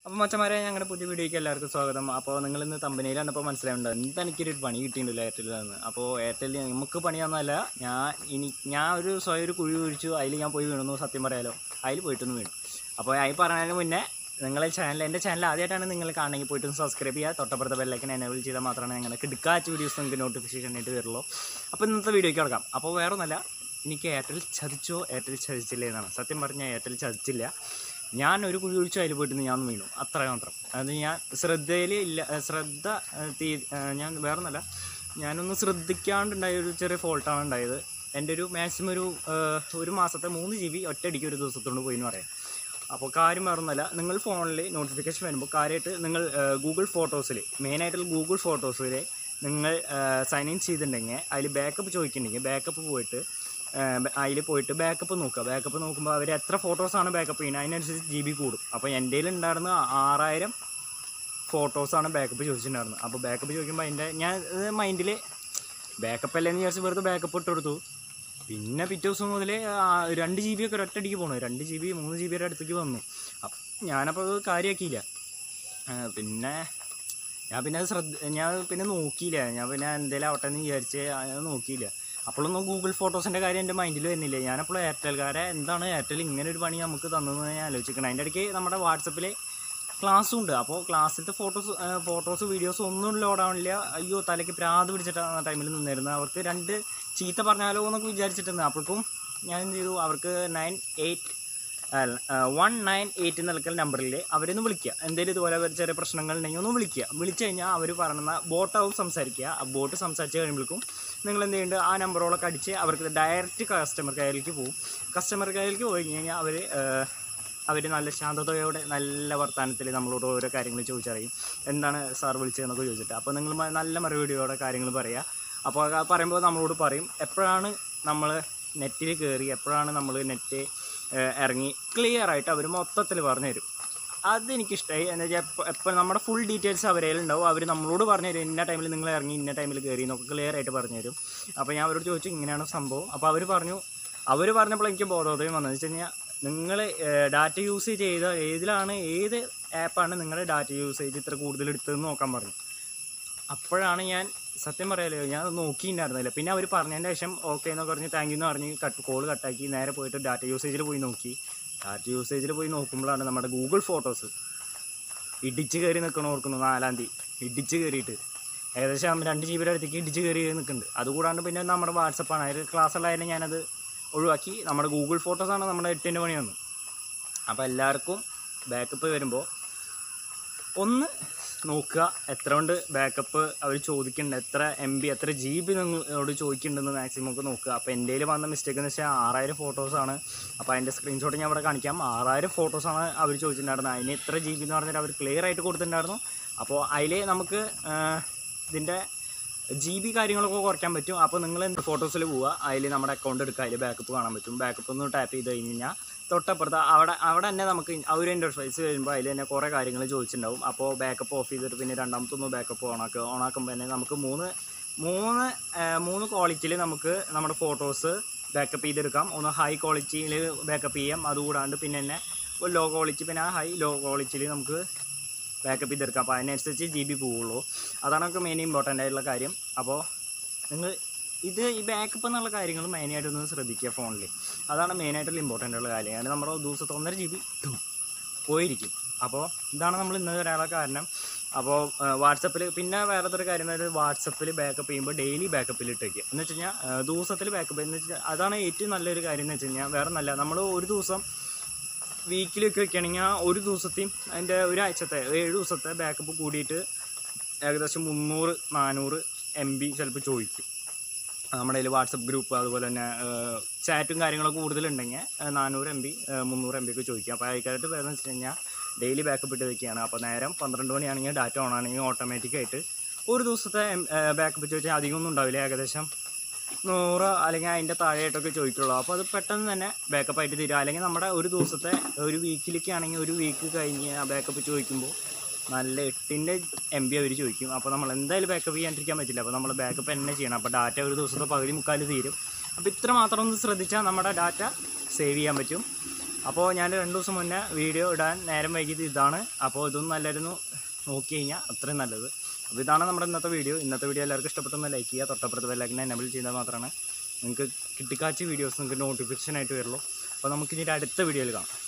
അപ്പോൾ മച്ചന്മാരെ ഞങ്ങളുടെ പുതിയ വീഡിയോയ്ക്ക് എല്ലാവർക്കും സ്വാഗതം അപ്പോൾ നിങ്ങൾ ഇന്ന് തമ്പനിയിൽ കണ്ടപ്പോൾ മനസ്സിലാവുണ്ട് എന്താ എനിക്കൊരു പണി കിട്ടിയിട്ടുണ്ടല്ലോ എയർടെല്ലിൽ നിന്ന് അപ്പോൾ എയർടെല്ലിൽ നമുക്ക് പണിയൊന്നുമല്ല ഞാൻ ഇനി ഞാൻ ഒരു സ്വയം ഒരു കുഴി കുഴിച്ചു അതിൽ ഞാൻ പോയി വീണു സത്യം പറയാലോ അതിൽ പോയിട്ടൊന്ന് വീണു അപ്പോൾ അതിൽ പറഞ്ഞതിന് മുന്നേ നിങ്ങളെ ചാനൽ എൻ്റെ ചാനൽ ആദ്യമായിട്ടാണ് നിങ്ങൾ കാണണമെങ്കിൽ പോയിട്ട് ഒന്ന് സബ്സ്ക്രൈബ് ചെയ്യുക തൊട്ടപ്പുറത്തെ ബെല്ലൈക്കൻ എനേബിൾ ചെയ്താൽ മാത്രമാണ് ഞങ്ങൾക്ക് എടുക്കാച്ച വീഡിയോസ് നിങ്ങൾക്ക് നോട്ടിഫിക്കേഷൻ ആയിട്ട് വരുള്ളൂ അപ്പോൾ ഇന്നത്തെ വീഡിയോയ്ക്ക് കിടക്കാം അപ്പോൾ വേറെ ഒന്നല്ല എനിക്ക് എയർടെൽ ചതിച്ചോ എയർടെൽ ചതിച്ചില്ലേ എന്നാണ് സത്യം പറഞ്ഞാൽ എയർടെൽ ചതിച്ചില്ല ഞാൻ ഒരു കുഴി ഒഴിച്ചു അതിൽ പോയിട്ട് ഞാൻ വീണു അത്ര മാത്രം അത് ഞാൻ ശ്രദ്ധയിൽ ഇല്ല ഏഹ് ശ്രദ്ധ ഏഹ് തീ ഏഹ് ഞാൻ വേറെ ഒന്നല്ല ഞാനൊന്ന് ശ്രദ്ധിക്കാണ്ടുണ്ടായ ഒരു ചെറിയ ഫോൾട്ടാണ് ഉണ്ടായത് എൻ്റെ ഒരു മാക്സിമം ഒരു ഏഹ് ഒരു മാസത്തെ മൂന്ന് ജി ബി ഒറ്റയടിക്ക് ഒരു ദിവസത്തോണ്ട് പോയി എന്ന് പറയാം അപ്പോൾ കാര്യം വേറൊന്നുമല്ല നിങ്ങൾ ഫോണിൽ നോട്ടിഫിക്കേഷൻ വരുമ്പോൾ കാര്യമായിട്ട് നിങ്ങൾ ഗൂഗിൾ ഫോട്ടോസിൽ മെയിനായിട്ടുള്ള ഗൂഗിൾ ഫോട്ടോസിൽ നിങ്ങൾ സൈൻ ഇൻ ചെയ്തിട്ടുണ്ടെങ്കിൽ അതിൽ ബാക്കപ്പ് ചോദിക്കുന്നുണ്ടെങ്കിൽ ബാക്കപ്പ് പോയിട്ട് അതിൽ പോയിട്ട് ബാക്കപ്പ് നോക്കുക ബാക്കപ്പ് നോക്കുമ്പോൾ അവർ എത്ര ഫോട്ടോസാണ് ബാക്കപ്പ് ചെയ്യുന്നത് അതിനനുസരിച്ച് ജി ബി കൂടും അപ്പോൾ എൻ്റെ ഉണ്ടായിരുന്ന ആറായിരം ഫോട്ടോസാണ് ബാക്കപ്പ് ചോദിച്ചിട്ടുണ്ടായിരുന്നത് അപ്പോൾ ബാക്കപ്പ് ചോദിക്കുമ്പോൾ അതിൻ്റെ ഞാൻ മൈൻഡിൽ ബാക്കപ്പ് അല്ലേന്ന് വിചാരിച്ച് വെറുതെ ബാക്കപ്പ് ഇട്ട് കൊടുത്തു പിന്നെ പിറ്റേ ദിവസം മുതൽ രണ്ട് ജി ബി ഒക്കെ ഒരൊറ്റടിക്ക് പോകണം രണ്ട് ജി ബി മൂന്ന് ജി ബിയുടെ അടുത്തേക്ക് വന്നു അപ്പം ഞാനപ്പോൾ അത് കാര്യമാക്കിയില്ല ആ, പിന്നെ ഞാൻ പിന്നെ അത് ശ്രദ്ധ ഞാൻ പിന്നെ നോക്കിയില്ല ഞാൻ പിന്നെ എന്തെങ്കിലും ആവട്ടെ എന്ന് വിചാരിച്ച് ഞാൻ നോക്കിയില്ല അപ്പോഴൊന്നും ഗൂഗിൾ ഫോട്ടോസിൻ്റെ കാര്യം എൻ്റെ മൈൻഡിൽ വരുന്നില്ല ഞാനപ്പോൾ എയർടെൽക്കാരെ എന്താണ് എയർടെൽ ഇങ്ങനെ ഒരു പണി നമുക്ക് തന്നതെന്ന് ഞാൻ ആലോചിക്കണം അതിൻ്റെ ഇടയ്ക്ക് നമ്മുടെ വാട്സപ്പിൽ ക്ലാസ്സും ഉണ്ട് അപ്പോൾ ക്ലാസ്സിലത്തെ ഫോട്ടോസ് ഫോട്ടോസ് വീഡിയോസ് ഒന്നും ലോഡ് ആവണില്ല അയ്യോ തലയ്ക്ക് പ്രാത് പിടിച്ചിട്ടാണ് ആ ടൈമിൽ നിന്നിരുന്നത് അവർക്ക് രണ്ട് ചീത്ത പറഞ്ഞാലോ എന്നൊക്കെ വിചാരിച്ചിട്ടുണ്ട് അപ്പോഴേക്കും ഞാൻ എന്ത് ചെയ്തു അവർക്ക് nine eight one nine eight നിൽക്കൽ നമ്പറിൽ അവരൊന്ന് വിളിക്കുക എന്തെങ്കിലും ഇതുപോലെ ഒരു ചെറിയ പ്രശ്നങ്ങൾ ഉണ്ടെങ്കിൽ ഒന്ന് വിളിക്കുക വിളിച്ചു കഴിഞ്ഞാൽ അവർ പറയുന്ന ബോട്ടാവും സംസാരിക്കുക ആ ബോട്ട് സംസാരിച്ച് കഴിയുമ്പോഴേക്കും നിങ്ങൾ എന്ത് ചെയ്യുന്നുണ്ട് ആ നമ്പറോളൊക്കെ അടിച്ച് അവർക്ക് ഡയറക്റ്റ് കസ്റ്റമർ കെയറിലേക്ക് പോകും കസ്റ്റമർ കെയറിലേക്ക് പോയി കഴിഞ്ഞാൽ അവർ അവർ നല്ല ശാന്തതയോടെ നല്ല വർത്തമാനത്തിൽ നമ്മളോട് ഓരോ കാര്യങ്ങൾ ചോദിച്ചറിയും എന്താണ് സാർ വിളിച്ചതെന്നൊക്കെ ചോദിച്ചിട്ട് അപ്പോൾ നിങ്ങൾ മ- നല്ല മറുപടിയോടെ കാര്യങ്ങൾ പറയുക അപ്പോൾ ആ പറയുമ്പോൾ നമ്മളോട് പറയും എപ്പോഴാണ് നമ്മൾ നെറ്റിൽ കയറി എപ്പോഴാണ് നമ്മൾ നെറ്റ് ഇറങ്ങി ക്ലിയർ ആയിട്ട് അവർ മൊത്തത്തിൽ പറഞ്ഞു തരും അതെനിക്കിഷ്ടമായി എന്ന് വെച്ചാൽ എപ്പോൾ എപ്പോൾ നമ്മുടെ ഫുൾ ഡീറ്റെയിൽസ് അവരെ ഉണ്ടാവും അവർ നമ്മളോട് പറഞ്ഞു തരും ഇന്ന ടൈമിൽ നിങ്ങൾ ഇറങ്ങി ഇന്ന ടൈമിൽ കയറി എന്നൊക്കെ ക്ലിയർ ആയിട്ട് പറഞ്ഞു തരും അപ്പോൾ ഞാൻ അവരോട് ചോദിച്ചു ഇങ്ങനെയാണ് സംഭവം അപ്പോൾ അവർ പറഞ്ഞു അവർ പറഞ്ഞപ്പോൾ എനിക്ക് ബോധോദയം വന്നത് വെച്ച് കഴിഞ്ഞാൽ നിങ്ങൾ ഡാറ്റ യൂസ് ചെയ്ത ഏതിലാണ് ഏത് ആപ്പാണ് നിങ്ങളുടെ ഡാറ്റ യൂസേജ് ഇത്ര കൂടുതൽ എടുത്തതെന്ന് നോക്കാൻ പറഞ്ഞു അപ്പോഴാണ് ഞാൻ സത്യം പറയാലോ ഞാൻ അത് നോക്കിയിട്ടുണ്ടായിരുന്നില്ല പിന്നെ അവർ പറഞ്ഞതിൻ്റെ ശേഷം ഓക്കെ എന്ന് പറഞ്ഞ് താങ്ക് യു എന്ന് പറഞ്ഞ് കട്ട് കോൾ കട്ടാക്കി നേരെ പോയിട്ട് ഡാറ്റ യൂസേജിൽ പോയി നോക്കി ഡാറ്റ യൂസേജിൽ പോയി നോക്കുമ്പോഴാണ് നമ്മുടെ ഗൂഗിൾ ഫോട്ടോസ് ഇടിച്ച് കയറി നിൽക്കണം ഓർക്കുന്നു നാലാം തീയതി ഇടിച്ച് കയറിയിട്ട് ഏകദേശം രണ്ട് ജി ബിയുടെ അടുത്തേക്ക് ഇടിച്ച് കയറി നിൽക്കുന്നുണ്ട് അതുകൂടാണ്ട് പിന്നെ നമ്മുടെ വാട്സപ്പാണ് അതിൽ ക്ലാസ്സുള്ളതിനെ ഞാനത് ഒഴിവാക്കി നമ്മുടെ ഗൂഗിൾ ഫോട്ടോസാണ് നമ്മുടെ എട്ടിൻ്റെ പണി വന്നത് അപ്പോൾ എല്ലാവർക്കും ബാക്കപ്പ് വരുമ്പോൾ ഒന്ന് നോക്കുക എത്ര കൊണ്ട് ബാക്കപ്പ് അവർ ചോദിക്കുന്നുണ്ട് എത്ര എം ബി എത്ര ജി ബി നിങ്ങളോട് ചോദിക്കുന്നുണ്ടെന്ന് മാക്സിമം ഒക്കെ നോക്കുക അപ്പോൾ എൻ്റെ കയ്യിൽ വന്ന മിസ്റ്റേക്ക് എന്ന് വെച്ചാൽ ആറായിരം ഫോട്ടോസാണ് അപ്പോൾ അതിൻ്റെ സ്ക്രീൻഷോട്ട് ഞാൻ ഇവിടെ കാണിക്കാം ആറായിരം ഫോട്ടോസാണ് അവർ ചോദിച്ചിട്ടുണ്ടായിരുന്നത് അതിന് എത്ര ജി ബി എന്ന് പറഞ്ഞിട്ട് അവർ ക്ലിയർ ആയിട്ട് കൊടുത്തിട്ടുണ്ടായിരുന്നു അപ്പോൾ അതിൽ നമുക്ക് ആ, ഇതിൻ്റെ ജി ബി കാര്യങ്ങളൊക്കെ കുറയ്ക്കാൻ പറ്റും അപ്പോൾ നിങ്ങൾ എന്ത് ഫോട്ടോസിൽ പോവുക അതിൽ നമ്മുടെ അക്കൗണ്ട് എടുക്കുക അതിൽ ബാക്കപ്പ് കാണാൻ പറ്റും ബാക്കപ്പ് ഒന്ന് ടാപ്പ് ചെയ്ത് കഴിഞ്ഞ് കഴിഞ്ഞാൽ തൊട്ടപ്പുറത്ത് അവിടെ അവിടെ തന്നെ നമുക്ക് ആ ഒരു ഇൻ്റർഫേസ് വരുമ്പോൾ അതിൽ തന്നെ കുറേ കാര്യങ്ങൾ ചോദിച്ചിട്ടുണ്ടാവും അപ്പോൾ ബാക്കപ്പ് ഓഫ് ചെയ്തിട്ട് പിന്നെ രണ്ടാമത്തൊന്ന് ബാക്കപ്പ് ഓണാക്കുക ഓണാക്കുമ്പോൾ തന്നെ നമുക്ക് മൂന്ന് മൂന്ന് ആ, മൂന്ന് ക്വാളിറ്റിയിൽ നമുക്ക് നമ്മുടെ ഫോട്ടോസ് ബാക്കപ്പ് ചെയ്തെടുക്കാം ഒന്ന് ഹൈ ക്വാളിറ്റിയിൽ ബാക്കപ്പ് ചെയ്യാം അതുകൂടാണ്ട് പിന്നെ തന്നെ ലോ ക്വാളിറ്റി പിന്നെ ആ ഹൈ ലോ ക്വാളിറ്റിയിൽ നമുക്ക് ബാക്കപ്പ് ചെയ്തെടുക്കാം അപ്പോൾ അതിനനുസരിച്ച് ജി ബി പോവുള്ളൂ അതാണ് നമുക്ക് മെയിൻ ഇമ്പോർട്ടൻ്റ് ആയിട്ടുള്ള കാര്യം അപ്പോൾ നിങ്ങൾ ഇത് ഈ ബാക്കപ്പ് എന്നുള്ള കാര്യങ്ങൾ മെയിനായിട്ടൊന്ന് ശ്രദ്ധിക്കുക ഫോണിൽ അതാണ് മെയിനായിട്ടുള്ള ഇമ്പോർട്ടൻ്റ് ആയിട്ടുള്ള കാര്യം കാരണം നമ്മുടെ ദിവസത്തെ ഒന്നര ജി ബി പോയിരിക്കും അപ്പോൾ ഇതാണ് നമ്മൾ ഇന്ന് വരാനുള്ള കാരണം അപ്പോൾ വാട്സപ്പിൽ പിന്നെ വേറെ ഒരു കാര്യം എന്ന് വെച്ചാൽ വാട്സപ്പിൽ ബാക്കപ്പ് ചെയ്യുമ്പോൾ ഡെയിലി ബാക്കപ്പിൽ ഇട്ട് വയ്ക്കുക എന്ന് വെച്ച് കഴിഞ്ഞാൽ ദിവസത്തിൽ ബാക്കപ്പ് എന്ന് വെച്ചാൽ അതാണ് ഏറ്റവും നല്ലൊരു കാര്യം എന്ന് വെച്ച് കഴിഞ്ഞാൽ വേറെ നല്ല നമ്മൾ ഒരു ദിവസം വീക്കിലൊക്കെ വെക്കുകയാണെങ്കിൽ ആ ഒരു ദിവസത്തെയും അതിൻ്റെ ഒരാഴ്ചത്തെ ഏഴ് ദിവസത്തെ ബാക്കപ്പ് കൂടിയിട്ട് ഏകദേശം മുന്നൂറ് നാനൂറ് എം ബി ചിലപ്പോൾ ചോദിക്കും നമ്മുടെ കയ്യിൽ വാട്സപ്പ് ഗ്രൂപ്പ് അതുപോലെ തന്നെ ചാറ്റും കാര്യങ്ങളൊക്കെ കൂടുതലുണ്ടെങ്കിൽ നാനൂറ് എം ബി മുന്നൂറ് എം ബി ഒക്കെ ചോദിക്കും അപ്പോൾ അതിക്കായിട്ട് വേറെ വെച്ച് കഴിഞ്ഞാൽ ഡെയിലി ബാക്കപ്പ് ഇട്ട് വെക്കുകയാണ് അപ്പോൾ നേരം പന്ത്രണ്ട് മണിയാണെങ്കിൽ ഡാറ്റ ഓൺ ആണെങ്കിൽ ഓട്ടോമാറ്റിക്കായിട്ട് ഒരു ദിവസത്തെ ബാക്കപ്പ് ചോദിച്ചാൽ അധികമൊന്നും ഉണ്ടാവില്ല ഏകദേശം നൂറ് അല്ലെങ്കിൽ അതിൻ്റെ താഴെയായിട്ടൊക്കെ ചോദിക്കുള്ളൂ അപ്പോൾ അത് പെട്ടെന്ന് തന്നെ ബാക്കപ്പ് ആയിട്ട് തീരും അല്ലെങ്കിൽ നമ്മുടെ ഒരു ദിവസത്തെ ഒരു വീക്കിലേക്ക് ആണെങ്കിൽ ഒരു വീക്ക് കഴിഞ്ഞ് ആ ബാക്കപ്പ് ചോദിക്കുമ്പോൾ നല്ല എട്ടിൻ്റെ എം ബി അവർ ചോദിക്കും അപ്പോൾ നമ്മൾ എന്തായാലും ബാക്കപ്പ് ചെയ്യാണ്ടിരിക്കാൻ പറ്റില്ല അപ്പോൾ നമ്മൾ ബാക്കപ്പ് തന്നെ ചെയ്യണം അപ്പോൾ ഡാറ്റ ഒരു ദിവസത്തെ പകുതി മുക്കാൽ തീരും അപ്പോൾ ഇത്ര മാത്രം ഒന്ന് ശ്രദ്ധിച്ചാൽ നമ്മുടെ ഡാറ്റ സേവ് ചെയ്യാൻ പറ്റും അപ്പോൾ ഞാൻ രണ്ട് ദിവസം മുന്നേ വീഡിയോ ഇടാൻ നേരം വൈകിയത് ഇതാണ് അപ്പോൾ ഇതൊന്നും നല്ലായിരുന്നു നോക്കി കഴിഞ്ഞാൽ അത്രയും നല്ലത് അപ്പോൾ ഇതാണ് നമ്മുടെ ഇന്നത്തെ വീഡിയോ ഇന്നത്തെ വീഡിയോ എല്ലാവർക്കും ഇഷ്ടപ്പെട്ടൊന്ന് ലൈക്ക് ചെയ്യുക തൊട്ടപ്പുറത്ത് ബെല്ലൈക്കനെ എനബിൾ ചെയ്താൽ മാത്രമാണ് നിങ്ങൾക്ക് കിട്ടിക്കാച്ച വീഡിയോസ് നിങ്ങൾക്ക് നോട്ടിഫിക്കേഷൻ ആയിട്ട് വരുള്ളൂ അപ്പോൾ നമുക്കിനി ഒരു അടുത്ത വീഡിയോയിൽ കാണാം